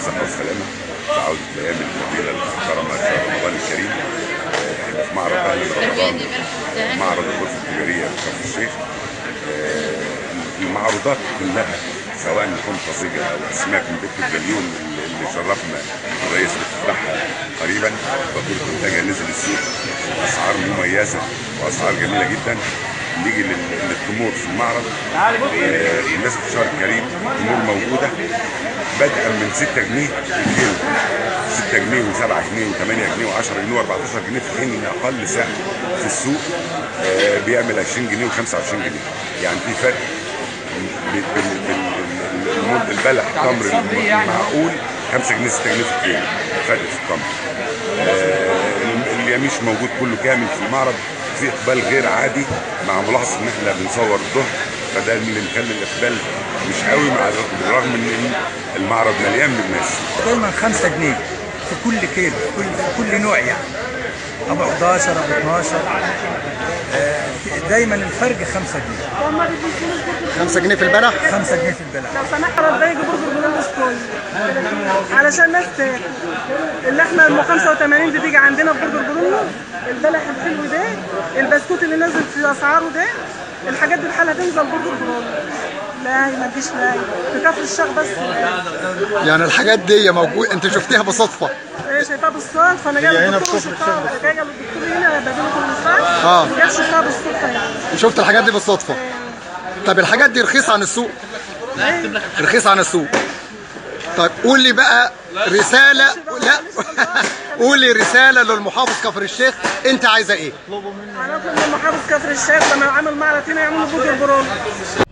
بالصحه والسلامه في عوده الايام الجميله المحترمه شهر رمضان الكريم احنا في معرض اهل رمضان معرض الغرفه التجاريه في كفر الشيخ آه، المعروضات كلها سواء لحوم طازجه او اسماك من بيت الجليون اللي اللي شرفنا الرئيس بافتتاحها قريبا فكل منتجها نزل السوق اسعار مميزه واسعار جميله جدا نيجي لل- للتمور في المعرض آه، بمناسبه الشهر الكريم التمور موجوده بدءا من 6 جنيه الكيلو 6 جنيه و7 جنيه و8 جنيه و10 جنيه و14 جنيه في حين ان اقل سعر في السوق آه، بيعمل 20 جنيه و25 جنيه يعني في فرق بال- بال- بال- المد- البلح التمر المعقول 5 جنيه 6 جنيه في الكيلو فرق في التمر آه، اليميش موجود كله كامل في المعرض في اقبال غير عادي مع ملاحظه ان احنا بنصور الظهر فده اللي مخلي الاقبال مش قوي مع بالرغم من ان المعرض مليان بالناس دايما 5 جنيه في كل كيلو في كل في كل نوع يعني ابو 11 ابو 12 آه، دايما الفرق 5 جنيه 5 جنيه في البلح 5 جنيه في البلع لو سمحت انا باجي برجر بلوند ستون علشان الناس تاكل اللحمه ام 85 بتيجي عندنا في برجر بلوند البلح الحلو ده البسكوت اللي نازل في اسعاره ده الحاجات دي بحالها تنزل برجر بلوند لا ما تجيش لا في كفر الشيخ بس يعني الحاجات دي موجود انت شفتيها بصدفه ايه شايفاها بالصدفه انا جايه هنا للدكتور في كفر شفتها جايه للدكتور هنا بديله كل ساعه آه. جت شفتها بالصدفه يعني شفت الحاجات دي بالصدفه طب الحاجات دي رخيصه عن السوق رخيصه عن السوق طيب قول لي بقى رساله لا قول لي رساله للمحافظ كفر الشيخ انت عايزه ايه انا اطلب من محافظ كفر الشيخ لما يعمل معرض هنا يعملوا برجر برون